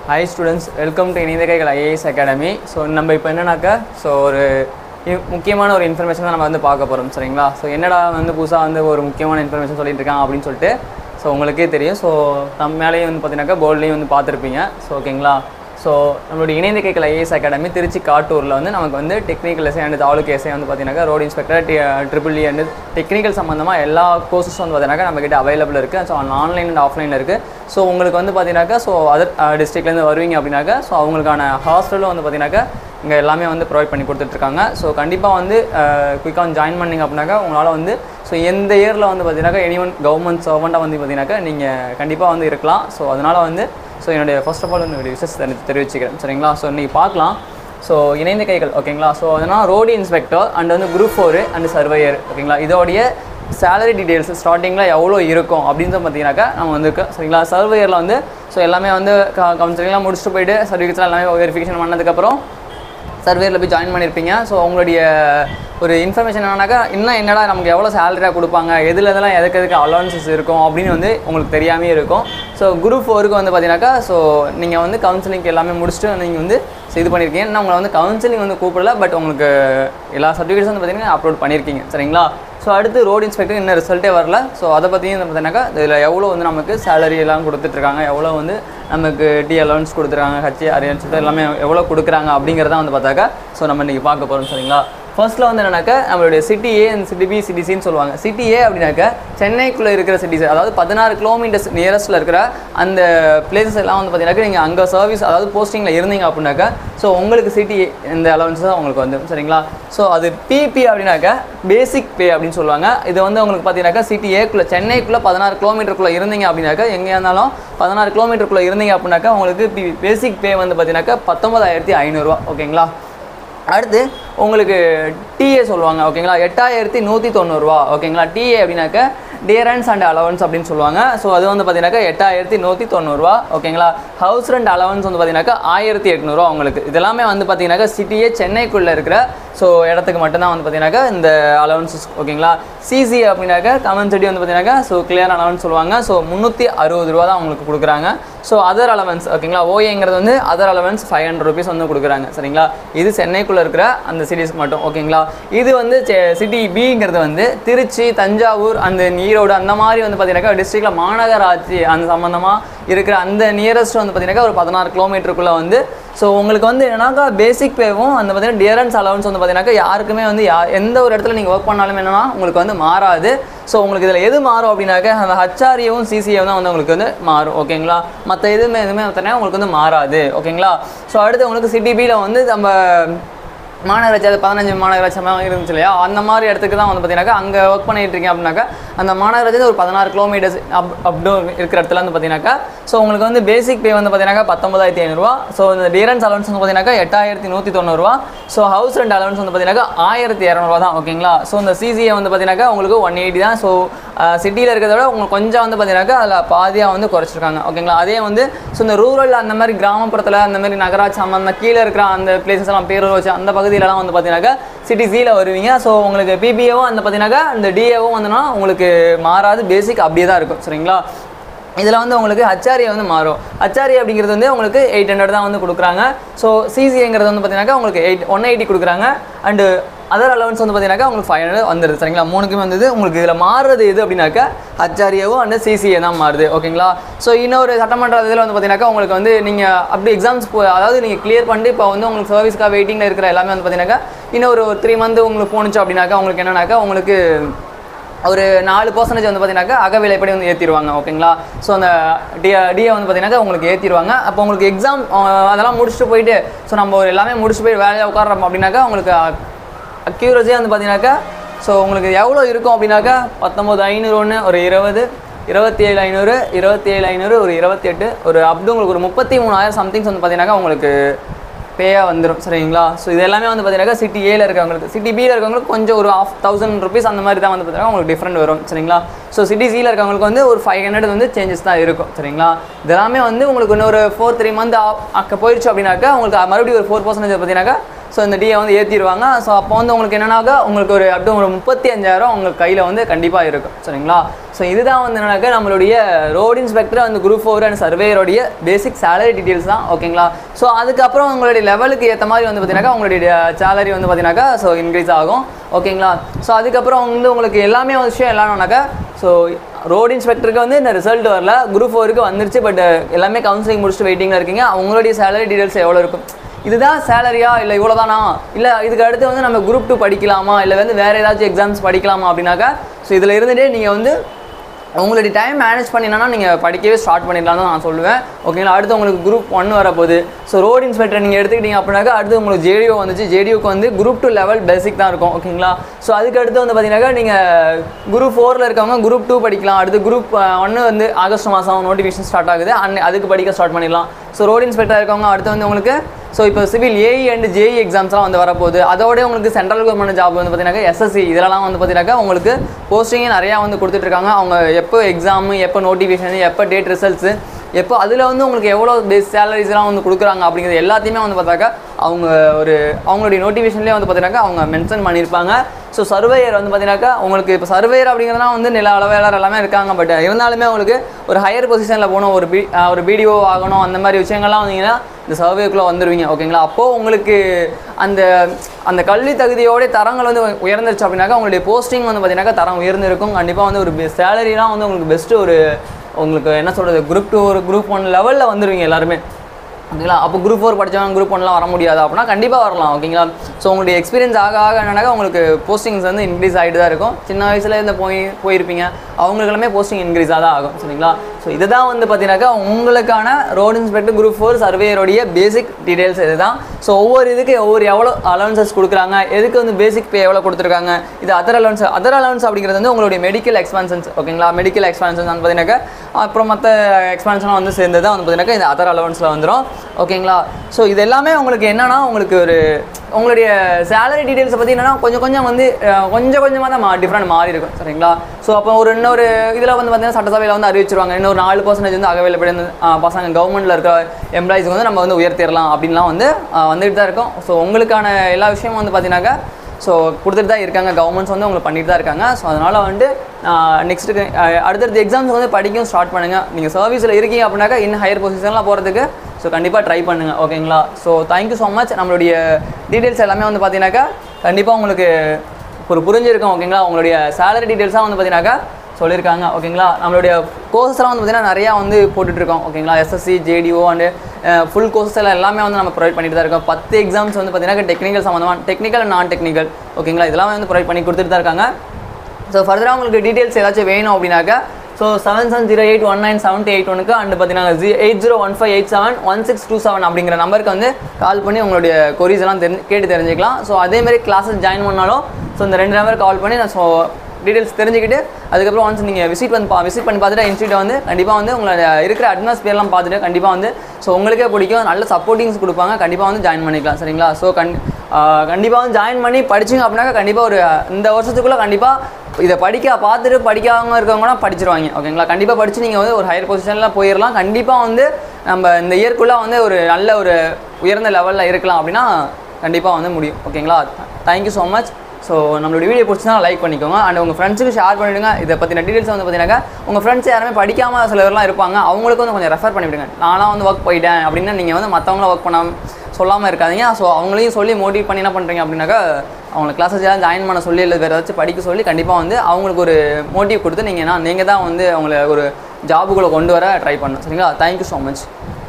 hi students welcome to இணைந்த கைகள் IAS academy so நம்ம இப்போ என்னன்னாக்கா ஸோ ஒரு இ- முக்கியமான ஒரு இன்ஃபர்மேஷன் தான் நம்ம வந்து பார்க்க போகிறோம் சரிங்களா ஸோ என்னடா வந்து புதுசாக வந்து ஒரு முக்கியமான இன்ஃபர்மேஷன் சொல்லிட்டு இருக்கான் அப்படின்னு சொல்லிட்டு ஸோ உங்களுக்கே தெரியும் ஸோ நம்ம மேலேயும் வந்து பார்த்தீங்கன்னாக்கா போர்ட்லேயும் வந்து பார்த்துருப்பீங்க ஸோ ஓகேங்களா ஸோ நம்மளுடைய இணைந்த கைகள் ஐஏஎஸ் அகாடமி திருச்சி காட்டூரில் வந்து நமக்கு வந்து technical SI and taluk SI வந்து பார்த்தீங்கன்னா road inspector T triple E and technical சம்மந்தமாக எல்லா கோர்சஸும் வந்து பார்த்தீங்கன்னா நம்மக்கிட்ட அவைலபிள் இருக்குது ஸோ ஆன்லைன் அண்ட் ஆஃப்லைனில் இருக்குது ஸோ உங்களுக்கு வந்து பார்த்தீங்கன்னாக்கா ஸோ அதர் டிஸ்ட்ரிக்ட்லேருந்து வருவீங்க அப்படின்னாக்கா ஸோ அவங்களுக்கான ஹாஸ்டலும் வந்து பார்த்தீங்கன்னாக்கா இங்கே எல்லாமே வந்து ப்ரொவைட் பண்ணி கொடுத்துட்ருக்காங்க ஸோ கண்டிப்பாக வந்து குயிக்காக வந்து ஜாயின் பண்ணிங்க அப்படின்னாக்கா உங்களால் வந்து ஸோ எந்த இயரில் வந்து பார்த்தீங்கன்னாக்கா எனி ஒன் கவர்மெண்ட் சர்வெண்ட்டாக வந்து பார்த்தீங்கன்னாக்கா நீங்கள் கண்டிப்பாக வந்து இருக்கலாம் ஸோ அதனால் வந்து ஸோ என்னுடைய ஃபர்ஸ்ட் ஆஃப் ஆல் என்னுடைய விஷஸ் தெரிவிச்சுக்கிறேன் சரிங்களா ஸோ இன்றைக்கி பார்க்கலாம் ஸோ இணைந்த கைகள் ஓகேங்களா ஸோ அதனால் ரோடு இன்ஸ்பெக்டர் அண்ட் வந்து குரூப் ஃபோரு அண்ட் சர்வேயர் ஓகேங்களா இதோடைய சேலரி டீடைல்ஸ் ஸ்டார்டிங்கில் எவ்வளோ இருக்கும் அப்படின்னு பார்த்தீங்கன்னாக்கா நம்ம வந்து க- சரிங்களா சர்வேயரில் வந்து ஸோ எல்லாமே வந்து கவுன்சிலிங்லாம் முடிச்சுட்டு போயிட்டு சர்டிஃபிகேட்ஸ்லாம் எல்லாமே வெரிஃபிகேஷன் பண்ணதுக்கப்புறம் சர்வேரில் போய் ஜாயின் பண்ணியிருப்பீங்க ஸோ உங்களுடைய ஒரு இன்ஃபர்மேஷன் என்னன்னாக்கா இன்னும் என்னடா நமக்கு எவ்வளோ சேலரியாக கொடுப்பாங்க எதில் இதெல்லாம் எதுக்கு எதுக்கு அலவன்சஸ் இருக்கும் அப்படின்னு வந்து உங்களுக்கு தெரியாமே இருக்கும் ஸோ குரூப் ஃபோருக்கு வந்து பார்த்தீங்கன்னாக்கா ஸோ நீங்கள் வந்து கவுன்சிலிங் எல்லாமே முடிச்சுட்டு நீங்கள் வந்து so இது பண்ணியிருக்கீங்க இன்னும் உங்களை வந்து கவுன்சிலிங் வந்து கூப்பிடல பட் உங்களுக்கு எல்லா சர்டிஃபிகேட்ஸும் வந்து பார்த்தீங்கன்னா அப்லோட் பண்ணியிருக்கீங்க சரிங்களா ஸோ அடுத்து ரோட் இன்ஸ்பெக்டர் இன்னும் ரிசல்ட்டே வரல ஸோ அதை பற்றியும் வந்து பார்த்தீங்கன்னாக்கா இதில் எவ்வளோ வந்து நமக்கு சேலரி எல்லாம் கொடுத்துட்ருக்காங்க எவ்வளோ வந்து நமக்கு டி அலவன்ஸ் கொடுத்துருக்காங்க ஹச்சி அரியன்ஸ் எல்லாமே எவ்வளோ கொடுக்குறாங்க அப்படிங்கிறத வந்து பார்த்தாக்கா ஸோ நம்ம இன்றைக்கி பார்க்க போகிறோம் சரிங்களா ஃபர்ஸ்ட்டில் வந்து என்னன்னாக்கா நம்மளுடைய city A and city B city சின்னு சொல்லுவாங்க சிட்டி ஏ அப்படின்னாக்கா சென்னைக்குள்ளே இருக்கிற சிட்டிஸ் அதாவது பதினாறு கிலோமீட்டர்ஸ் நியரஸ்ட்டில் இருக்கிற அந்த பிளேசஸ் எல்லாம் வந்து பார்த்தீங்கன்னாக்கா நீங்கள் அங்கே சர்வீஸ் அதாவது போஸ்டிங்கில் இருந்தீங்க அப்படின்னாக்கா ஸோ உங்களுக்கு சிட்டி இந்த அலவன்ஸ் தான் உங்களுக்கு வந்து சரிங்களா ஸோ அது பிபி அப்படின்னாக்கா பேசிக் பே அப்படின்னு சொல்லுவாங்க இது வந்து உங்களுக்கு பார்த்தீங்கன்னாக்கா சிட்டி ஏக்குள்ளே சென்னைக்குள்ளே பதினாறு கிலோமீட்டருக்குள்ளே இருந்தீங்க அப்படின்னாக்கா எங்கே இருந்தாலும் பதினாறு கிலோமீட்டருக்குள்ளே இருந்தீங்க அப்படின்னாக்கா உங்களுக்கு பி பேசிக் பே வந்து பார்த்தீங்கன்னாக்கா பத்தொன்பதாயிரத்தி ஐநூறுரூவா ஓகேங்களா அடுத்து உங்களுக்கு டிஏ சொல்லுவாங்க ஓகேங்களா எட்டாயிரத்தி நூற்றி தொண்ணூறுரூவா ஓகேங்களா டிஏ அப்படின்னாக்க டியரன்ஸ் அண்ட் அலவன்ஸ் அப்படின்னு சொல்லுவாங்க ஸோ அது வந்து பார்த்தீங்கன்னாக்கா எட்டாயிரத்தி நூற்றி தொண்ணூறுரூவா ஓகேங்களா ஹவுஸ் ரெண்ட் அலவன்ஸ் வந்து பார்த்தீங்கன்னாக்கா ஆயிரத்தி எட்நூறுவா உங்களுக்கு இதெல்லாமே வந்து பார்த்தீங்கன்னாக்கா சிட்டியே சென்னைக்குள்ளே இருக்கிற ஸோ இடத்துக்கு மட்டும்தான் வந்து பார்த்தீங்கன்னாக்கா இந்த அலவன்சஸ் ஓகேங்களா சிசி அப்படின்னாக்கா கமன் சிட்டி வந்து பார்த்தீங்கன்னாக்கா ஸோ கிளியர் அலவன்ஸ் சொல்லுவாங்க ஸோ முந்நூற்றி அறுபது ரூபா தான் உங்களுக்கு கொடுக்குறாங்க ஸோ அதர் அலவன்ஸ் ஓகேங்களா ஓஏங்கிறது வந்து other allowance five hundred rupees வந்து கொடுக்குறாங்க சரிங்களா இது சென்னைக்குள்ளே இருக்கிற அந்த சிட்டிஸ்க்கு மட்டும் ஓகேங்களா இது வந்து சிட்டி பிங்கிறது வந்து திருச்சி தஞ்சாவூர் அந்த ஈரோடு அந்த மாதிரி வந்து பார்த்தீங்கன்னாக்கா டிஸ்ட்ரிக்டில் மாநகராட்சி அந்த சம்மந்தமாக இருக்கிற அந்த நியரஸ்ட் வந்து பார்த்தீங்கன்னாக்கா ஒரு பதினாறு கிலோமீட்டருக்குள்ளே வந்து ஸோ உங்களுக்கு வந்து என்னன்னாக்கா பேசிக் பேவும் அந்த பார்த்தீங்கன்னா டியரன்ஸ் அலவன்ஸ் வந்து பார்த்தீங்கன்னாக்கா யாருக்குமே வந்து யா எந்த ஒரு இடத்துல நீங்கள் ஒர்க் பண்ணாலும் என்னன்னா உங்களுக்கு வந்து மாறாது ஸோ உங்களுக்கு இதில் எது மாறும் அப்படின்னாக்கா அந்த ஹச்ஆர்ஏவும் சிசிஏவும் தான் வந்து உங்களுக்கு வந்து மாறும் ஓகேங்களா மற்ற எதுவுமே எதுவுமே பார்த்தீங்கன்னா உங்களுக்கு வந்து மாறாது ஓகேங்களா ஸோ அடுத்து உங்களுக்கு சிட்டிபியில் வந்து நம்ம மாநகராட்சி அது பதினஞ்சு மாநகராட்சி அந்த மாதிரி இருந்துச்சு இல்லையா அந்த மாதிரி இடத்துக்கு தான் வந்து பார்த்தீங்கன்னாக்கா அங்கே ஒர்க் பண்ணிட்டு இருக்கீங்க அப்படின்னாக்கா அந்த மாநகராட்சி ஒரு பதினாறு கிலோமீட்டர்ஸ் அப் அப்டோன் இருக்கிற இடத்துல வந்து பார்த்தீங்கன்னாக்கா ஸோ உங்களுக்கு வந்து பேசிக் பே வந்து பார்த்தீங்கன்னாக்கா பத்தொன்பதாயிரத்தி ஐநூறுரூவா ஸோ இந்த டியரன்ஸ் அலவன்ஸ் வந்து பார்த்தீங்கன்னாக்கா எட்டாயிரத்தி நூற்றி தொண்ணூறுரூவா ஸோ ஹவுஸ் ரெண்ட் அலவன்ஸ் வந்து பார்த்தீங்கன்னாக்கா ஆயிரத்தி இரநூறுவா தான் ஓகேங்களா ஸோ இந்த சிசிஏ வந்து பார்த்தீங்கன்னாக்கா உங்களுக்கு ஒன் எயிட்டி தான் ஸோ சிட்டியில் இருக்கிறத விட உங்களுக்கு கொஞ்சம் வந்து பார்த்தீங்கன்னாக்கா அதில் பாதியாக வந்து குறைச்சிருக்காங்க ஓகேங்களா அதே வந்து ஸோ இந்த ரூரல் அந்த மாதிரி கிராமப்புறத்தில் அந்த மாதிரி நகராட்சி அந்த கீழே இருக்கிற அந்த பிளேசஸ் எல்லாம் பேரூர் வச்சு அந்த பகுதியிலலாம் வந்து பார்த்தீங்கன்னாக்கா சிட்டி ஜியில் வருவீங்க ஸோ உங்களுக்கு பிபிஏவும் அந்த பார்த்தீங்கன்னாக்கா இந்த டிஏவும் வந்துன்னா உங்களுக்கு மாறாது பேசிக் அப்படியே தான் இருக்கும் சரிங்களா இதில் வந்து உங்களுக்கு ஹச்ஆர்ஏ வந்து மாறும் ஹச்ஆர்ஏ அப்படிங்கிறது வந்து உங்களுக்கு எயிட் ஹண்ட்ரட் தான் வந்து கொடுக்குறாங்க ஸோ சிசிஏங்கிறது வந்து பார்த்தீங்கன்னாக்கா உங்களுக்கு எயிட் ஒன் எயிட்டி கொடுக்குறாங்க அண்டு அதர் அலவன்ஸ் வந்து பார்த்தீங்கன்னாக்கா உங்களுக்கு ஃபைவ் ஹண்ட்ரட் வந்துடுது சரிங்களா மூணுக்குமே வந்தது உங்களுக்கு இதில் மாறுறது எது அப்படின்னாக்கா ஹச்ஆர்ஏவும் அண்ட் சிசிஏ தான் மாறுது ஓகேங்களா ஸோ இன்னொரு சட்டமன்ற இதில் வந்து பார்த்தீங்கன்னாக்கா உங்களுக்கு வந்து நீங்கள் அப்படி எக்ஸாம்ஸ் போ அதாவது நீங்கள் கிளியர் பண்ணிட்டு இப்போ வந்து உங்களுக்கு சர்வீஸ்க்காக வெயிட்டிங்கில் இருக்கிற எல்லாமே வந்து பார்த்தீங்கன்னாக்கா இன்னும் ஒரு த்ரீ மந்த் உங்களுக்கு போணுச்சு அப்படின்னாக்கா உங்களுக்கு என்னன்னாக்கா உங்களுக்கு ஒரு நாலு பர்சன்டேஜ் வந்து பார்த்தீங்கன்னாக்கா அகவிலைப்படி வந்து ஏற்றிடுவாங்க ஓகேங்களா ஸோ அந்த டி டிஏ வந்து பார்த்தீங்கன்னாக்கா உங்களுக்கு ஏற்றிடுவாங்க அப்போ உங்களுக்கு எக்ஸாம் அதெல்லாம் முடிச்சுட்டு போயிட்டு ஸோ நம்ம ஒரு எல்லாமே முடிச்சுட்டு போய் வேலையாக உட்காரோம் அப்படின்னாக்கா உங்களுக்கு அக்யூரஸியாக வந்து பார்த்தீங்கன்னாக்கா ஸோ உங்களுக்கு எவ்வளோ இருக்கும் அப்படின்னாக்கா பத்தொம்போது ஐநூறு ஒன்று ஒரு இருபது இருபத்தி ஏழு ஐநூறு இருபத்தி ஏழு ஐநூறு ஒரு இருபத்தி எட்டு ஒரு அப்படி உங்களுக்கு ஒரு முப்பத்தி மூணாயிரம் சம்திங்ஸ் வந்து பார்த்தீங்கன்னாக்கா உங்களுக்கு பேயாக வந்துடும் சரிங்களா ஸோ இது எல்லாமே வந்து பார்த்தீங்கன்னா சிட்டி ஏல இருக்கவங்களுக்கு சிட்டி பியில் இருக்கவங்களுக்கு கொஞ்சம் ஒரு ஆஃப் தௌசண்ட் ருபீஸ் அந்த மாதிரி தான் வந்து பார்த்தீங்கன்னா உங்களுக்கு டிஃப்ரெண்ட் வரும் சரிங்களா ஸோ சிட்டி சியில் இருக்கவங்களுக்கு வந்து ஒரு ஃபைவ் ஹண்ட்ரட் வந்து சேஞ்சஸ் தான் இருக்கும் சரிங்களா இதெல்லாமே வந்து உங்களுக்கு இன்னொரு ஃபோர் த்ரீ மந்த் அக்க போயிடுச்சு அப்படின்னாக்கா உங்களுக்கு மறுபடியும் ஒரு ஃபோர் பர்சன்டேஜ் பார்த்தீங்கன்னாக்கா ஸோ இந்த டிஏ வந்து ஏற்றிடுவாங்க ஸோ அப்போ வந்து உங்களுக்கு என்னன்னாக்கா உங்களுக்கு ஒரு அப் ஒரு முப்பத்தி அஞ்சாயிரம் உங்கள் கையில் வந்து கண்டிப்பாக இருக்கும் சரிங்களா ஸோ இதுதான் வந்து என்னன்னாக்கா நம்மளுடைய ரோடு இன்ஸ்பெக்டர் அந்த குரூப் ஃபோர் அண்ட் சர்வேயருடைய பேசிக் சேலரி டீட்டெயில்ஸ் தான் ஓகேங்களா ஸோ அதுக்கப்புறம் உங்களுடைய லெவலுக்கு ஏற்ற மாதிரி வந்து பார்த்தீங்கன்னாக்கா உங்களுடைய சேலரி வந்து பார்த்தீங்கன்னாக்கா ஸோ இன்க்ரீஸ் ஆகும் ஓகேங்களா ஸோ அதுக்கப்புறம் வந்து உங்களுக்கு எல்லாமே ஒரு விஷயம் எல்லாம்னாக்கா ஸோ ரோடு இன்ஸ்பெக்டருக்கு வந்து இந்த ரிசல்ட் வரல குரூப் ஃபோருக்கு வந்துருச்சு பட் எல்லாமே கவுன்சிலிங் முடிச்சுட்டு வெயிட்டிங்கில் இருக்கீங்க அவங்களுடைய சேலரி டீட்டெயில்ஸ் எவ்வளோ இருக்கும் இதுதான் சேலரியா இல்லை இவ்வளோதானா இல்லை இதுக்கு அடுத்து வந்து நம்ம குரூப் டூ படிக்கலாமா இல்லை வந்து வேறு ஏதாச்சும் எக்ஸாம்ஸ் படிக்கலாமா அப்படின்னாக்கா ஸோ இதில் இருந்துகிட்டே நீங்கள் வந்து உங்களுடைய டைம் மேனேஜ் பண்ணினா நீங்கள் படிக்கவே ஸ்டார்ட் பண்ணிடலாம் தான் நான் சொல்லுவேன் ஓகேங்களா அடுத்து உங்களுக்கு குரூப் ஒன் வரப்போகுது ஸோ ரோடு இன்ஸ்பெக்டர் நீங்கள் எடுத்துக்கிட்டீங்க அப்படின்னாக்கா அடுத்து உங்களுக்கு ஜேடிஓ வந்துச்சு ஜேடிஓக்கு வந்து குரூப் டூ லெவல் பேசிக் தான் இருக்கும் ஓகேங்களா ஸோ அதுக்கு அடுத்து வந்து பார்த்தீங்கன்னாக்கா நீங்கள் குரூப் ஃபோரில் இருக்கவங்க குரூப் டூ படிக்கலாம் அடுத்து குரூப் ஒன்று வந்து ஆகஸ்ட் மாதம் நோட்டிஃபிகேஷன் ஸ்டார்ட் ஆகுது அன்னை அதுக்கு படிக்க ஸ்டார்ட் பண்ணிடலாம் ஸோ ரோடு இன்ஸ்பெக்டர் இருக்கவங்க அடுத்து வந்து உங்களுக்கு ஸோ இப்போ சிவில் ஏஇ அண்ட் ஜேஇ எக்ஸாம்ஸ்லாம் வந்து வரப்போகுது அதோட உங்களுக்கு சென்ட்ரல் கவர்மெண்ட் ஜாப் வந்து பார்த்தீங்கன்னா எஸ்எஸ்சி இதெல்லாம் வந்து பார்த்தீங்கன்னாக்கா உங்களுக்கு போஸ்டிங்கே நிறையா வந்து கொடுத்துட்ருக்காங்க அவங்க எப்போ எக்ஸாமு எப்போ நோட்டிஃபிகேஷன் எப்போ டேட் ரிசல்ட்ஸு எப்போ அதில் வந்து உங்களுக்கு எவ்வளோ பேஸ் சேலரிஸ்லாம் வந்து கொடுக்குறாங்க அப்படிங்கிறது எல்லாத்தையுமே வந்து பார்த்தாக்கா அவங்க ஒரு அவங்களுடைய நோட்டிஃபிகேஷன்லேயே வந்து பார்த்தீங்கன்னாக்கா அவங்க மென்ஷன் பண்ணியிருப்பாங்க ஸோ சர்வேயர் வந்து பார்த்தீங்கன்னாக்கா உங்களுக்கு இப்போ சர்வேயர் அப்படிங்கிறதுலாம் வந்து நில அளவையாளர் எல்லாமே இருக்காங்க பட் இருந்தாலுமே உங்களுக்கு ஒரு ஹையர் பொசிஷனில் போகணும் ஒரு பி அஹ் ஒரு பிடிஓ ஆகணும் அந்த மாதிரி விஷயங்கள்லாம் வந்தீங்கன்னா இந்த சர்வேக்குள்ளே வந்துடுவீங்க ஓகேங்களா அப்போது உங்களுக்கு அந்த அந்த கல்வி தகுதியோட தரங்கள் வந்து உயர்ந்துருச்சு அப்படின்னாக்கா உங்களுடைய போஸ்டிங் வந்து பார்த்தீங்கன்னாக்கா தரம் உயர்ந்திருக்கும் கண்டிப்பாக வந்து ஒரு சேலரிலாம் வந்து உங்களுக்கு பெஸ்ட்டு ஒரு உங்களுக்கு என்ன சொல்கிறது குரூப் டூ ஒரு குரூப் ஒன் லெவலில் வந்துடுவீங்க எல்லாருமே ஓகேங்களா அப்போ குரூப் ஃபோர் படித்தவங்க குரூப் ஒன்லாம் வர முடியாது அப்படின்னா கண்டிப்பாக வரலாம் ஓகேங்களா ஸோ உங்களுடைய எக்ஸ்பீரியன்ஸ் ஆக ஆக என்னன்னாக்கா உங்களுக்கு போஸ்டிங்ஸ் வந்து இன்க்ரீஸ் ஆகிட்டு தான் இருக்கும் சின்ன வயசுல இருந்து போய் போயிருப்பீங்க அவங்களுக்கு எல்லாமே போஸ்டிங் இன்க்ரீஸாக தான் ஆகும் சரிங்களா ஸோ இதுதான் வந்து பார்த்தீங்கன்னாக்கா உங்களுக்கான ரோடு இன்ஸ்பெக்டர் குரூப் ஃபோர் சர்வேயருடைய பேசிக் டீடைல்ஸ் இதுதான் ஸோ ஒவ்வொரு இதுக்கு ஒவ்வொரு எவ்வளோ அலவன்சஸ் கொடுக்குறாங்க எதுக்கு வந்து பேசிக் பே எவ்வளோ கொடுத்துருக்காங்க இது அதர் அலவன்ஸ் அதர் அலவன்ஸ் அப்படிங்கிறது வந்து உங்களுடைய மெடிக்கல் எக்ஸ்பான்ஷன்ஸ் ஓகேங்களா மெடிக்கல் எக்ஸ்பான்ஷன்ஸ் வந்து பார்த்தீங்கன்னாக்கா அப்புறம் மற்ற எக்ஸ்பான்ஷன்லாம் வந்து சேர்ந்து தான் வந்து பார்த்தீங்கன்னாக்கா இந்த அதர் அலவன்ஸில் வந்துடும் ஓகேங்களா ஸோ இது எல்லாமே உங்களுக்கு என்னன்னா உங்களுக்கு ஒரு உங்களுடைய சேலரி டீட்டெயில்ஸை பற்றி என்னன்னா கொஞ்சம் கொஞ்சம் வந்து அஹ், கொஞ்சம் கொஞ்சமாக தான் மா டிஃப்ரெண்ட் மாறி இருக்கும் சரிங்களா ஸோ அப்போ ஒரு இன்னொரு இதில் வந்து பார்த்தீங்கன்னா சட்டசபையில் வந்து அறிவிச்சிருவாங்க இன்னொரு நாலு பர்சன்டேஜ் வந்து அகவைலபிள் பசங்க கவர்மெண்ட்டில் இருக்கிற எம்ப்ளாயிஸ்க்கு வந்து நம்ம வந்து உயர்த்திடலாம் அப்படின்லாம் வந்து அஹ், வந்துட்டு தான் இருக்கும் ஸோ உங்களுக்கான எல்லா விஷயமும் வந்து பார்த்தீங்கன்னாக்கா ஸோ கொடுத்துட்டு தான் இருக்காங்க கவர்மெண்ட்ஸ் வந்து உங்களுக்கு பண்ணிட்டு தான் இருக்காங்க ஸோ அதனால் வந்து நெக்ஸ்ட்டு அடுத்தடுத்த எக்ஸாம்ஸ் வந்து படிக்கவும் ஸ்டார்ட் பண்ணுங்கள் நீங்கள் சர்வீஸில் இருக்கீங்க அப்படின்னாக்கா இன்னும் ஹையர் பொசிஷன்லாம் போகிறதுக்கு ஸோ கண்டிப்பாக ட்ரை பண்ணுங்கள் ஓகேங்களா ஸோ தேங்க்யூ ஸோ மச் நம்மளுடைய டீட்டெயில்ஸ் எல்லாமே வந்து பார்த்தீங்கன்னாக்கா கண்டிப்பாக உங்களுக்கு ஒரு புரிஞ்சிருக்கும் ஓகேங்களா உங்களுடைய சேலரி டீட்டெயில்ஸாக வந்து பார்த்தீங்கன்னாக்கா சொல்லியிருக்காங்க ஓகேங்களா நம்மளுடைய கோர்சஸ்லாம் வந்து பார்த்தீங்கன்னா நிறையா வந்து போட்டுட்ருக்கோம் ஓகேங்களா SSC JDO and full courses எல்லாம் எல்லாமே வந்து நம்ம ப்ரொவைட் பண்ணிட்டு தான் இருக்கோம் பத்து எக்ஸாம்ஸ் வந்து பார்த்தீங்கன்னா டெக்னிக்கல் சம்மந்தமாக டெக்னிக்கல் அண்ட் நான் டெக்னிக்கல் ஓகேங்களா இதெல்லாம் வந்து ப்ரொவைட் பண்ணி கொடுத்துட்டு தான் இருக்காங்க ஸோ ஃபர்தராக உங்களுக்கு டீட்டெயில்ஸ் ஏதாச்சும் வேணும் அப்படின்னாக்கா so seven seven zero eight one nine seven eight ஒனுக்கு அண்ட் பார்த்தீங்கன்னா G eight zero one five eight seven one six two seven அப்படிங்கிற நம்பருக்கு வந்து கால் பண்ணி உங்களுடைய கொரிஸ் எல்லாம் தெரிஞ்சு கேட்டு தெரிஞ்சுக்கலாம் ஸோ அதேமாதிரி கிளாஸஸ் ஜாயின் பண்ணாலும் ஸோ இந்த ரெண்டு நம்பருக்கு கால் பண்ணி நான் ஸோ டீட்டெயில்ஸ் தெரிஞ்சுக்கிட்டு அதுக்கப்புறம் ஒன்ஸ் நீங்கள் விசிட் வந்து பா விசிட் பண்ணி பார்த்துட்டு இன்ஸ்டியூட் வந்து கண்டிப்பாக வந்து உங்களோட இருக்கிற அட்மாஸ்பியர்லாம் பார்த்துட்டு கண்டிப்பாக வந்து ஸோ உங்களுக்கே பிடிக்கும் நல்ல சப்போர்ட்டிங்ஸ் கொடுப்பாங்க கண்டிப்பாக வந்து ஜாயின் பண்ணிக்கலாம் சரிங்களா ஸோ கண் கண்டிப்பாக வந்து ஜாயின் பண்ணி படிச்சிங்க அப்படின்னாக்கா கண்டிப்பாக ஒரு இந்த வருஷத்துக்குள்ளே கண்டிப்பாக இதை படிக்க பார்த்துட்டு படிக்காம இருக்கவங்களாம் படிச்சிருவாங்க ஓகேங்களா கண்டிப்பாக படித்து நீங்கள் வந்து ஒரு ஹையர் பொசிஷனில் போயிடலாம் கண்டிப்பாக வந்து நம்ம இந்த இயர்க்குள்ளே வந்து ஒரு நல்ல ஒரு உயர்ந்த லெவலில் இருக்கலாம் அப்படின்னா கண்டிப்பாக வந்து முடியும் ஓகேங்களா தேங்க்யூ ஸோ மச் ஸோ நம்மளோட வீடியோ பிடிச்சினா லைக் பண்ணிக்கோங்க அண்ட் உங்கள் ஃப்ரெண்ட்ஸுக்கு ஷேர் பண்ணிவிடுங்க இதை பற்றின டீட்டெயில்ஸ் வந்து பார்த்தீங்கன்னாக்கா உங்கள் ஃப்ரெண்ட்ஸ் யாருமே படிக்காமல் சில பேர்லாம் இருப்பாங்க அவங்களுக்கு வந்து கொஞ்சம் ரெஃபர் பண்ணிவிடுங்க நான்லாம் வந்து ஒர்க் போயிட்டேன் அப்படின்னா நீங்கள் வந்து மற்றவங்கள ஒர்க் பண்ணாமல் சொல்லாமல் இருக்காதீங்க ஸோ அவங்களையும் சொல்லி மோட்டிவேட் பண்ணி என்ன பண்ணுறீங்க அப்படின்னாக்கா அவங்களை கிளாஸஸ் எல்லாம் ஜாயின் பண்ண சொல்லி இல்லை வேறு ஏதாச்சும் படிக்க சொல்லி கண்டிப்பாக வந்து அவங்களுக்கு ஒரு மோட்டிவ் கொடுத்து நீங்கள் நான் நீங்கள் தான் வந்து அவங்கள ஒரு ஜாபுக்குள்ளே கொண்டு வர ட்ரை பண்ணணும் சரிங்களா தேங்க்யூ ஸோ மச்